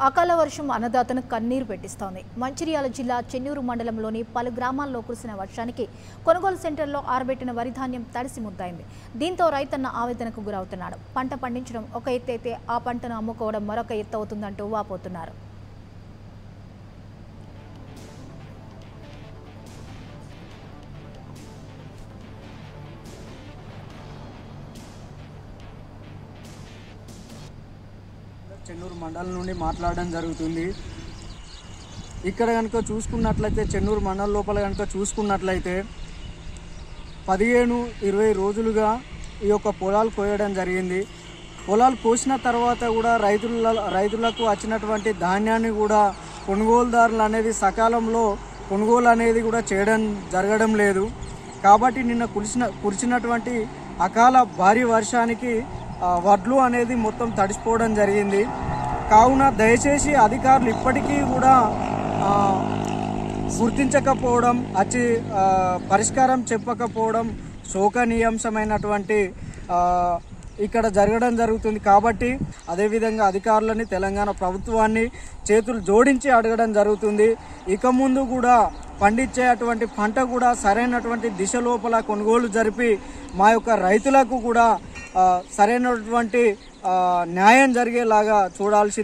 అకాల వర్షం అన్నదాతను కన్నీరు పెట్టిస్తోంది మంచిర్యాల జిల్లా చెన్నూరు మండలంలోని పలు గ్రామాల్లో కురిసిన వర్షానికి కొనుగోలు సెంటర్లో ఆరబెట్టిన వరి ధాన్యం తడిసి ముద్దయింది దీంతో రైతన్న ఆవేదనకు గురవుతున్నాడు పంట పండించడం ఒక ఎత్తు అయితే ఆ పంటను అమ్ముకోవడం మరొక ఎత్తు అవుతుందంటూ వాపోతున్నారు చెన్నూరు మండలం నుండి మాట్లాడడం జరుగుతుంది ఇక్కడ కనుక చూసుకున్నట్లయితే చెన్నూరు మండలం లోపల కనుక చూసుకున్నట్లయితే పదిహేను ఇరవై రోజులుగా ఈ యొక్క పొలాలు కోయడం జరిగింది పొలాలు కోసిన తర్వాత కూడా రైతుల రైతులకు వచ్చినటువంటి ధాన్యాన్ని కూడా కొనుగోలుదారులు అనేది సకాలంలో కొనుగోలు అనేది కూడా చేయడం జరగడం లేదు కాబట్టి నిన్న కురిసిన కురిసినటువంటి అకాల భారీ వర్షానికి ఆ, వడ్లు అనేది మొత్తం తడిసిపోవడం జరిగింది కావున దయచేసి అధికారులు ఇప్పటికీ కూడా ఆ, గుర్తించకపోవడం వచ్చి ఆ, పరిష్కారం చెప్పకపోవడం శోకనీయాంశమైనటువంటి ఆ, ఇక్కడ జరగడం జరుగుతుంది కాబట్టి అదేవిధంగా అధికారులని తెలంగాణ ప్రభుత్వాన్ని చేతులు జోడించి అడగడం జరుగుతుంది ఇక ముందు కూడా పండించే అటువంటి పంట కూడా సరైనటువంటి దిశ లోపల కొనుగోలు జరిపి మా యొక్క రైతులకు కూడా ఆ, సరైనటువంటి ఆ, న్యాయం జరిగేలాగా చూడాల్సింది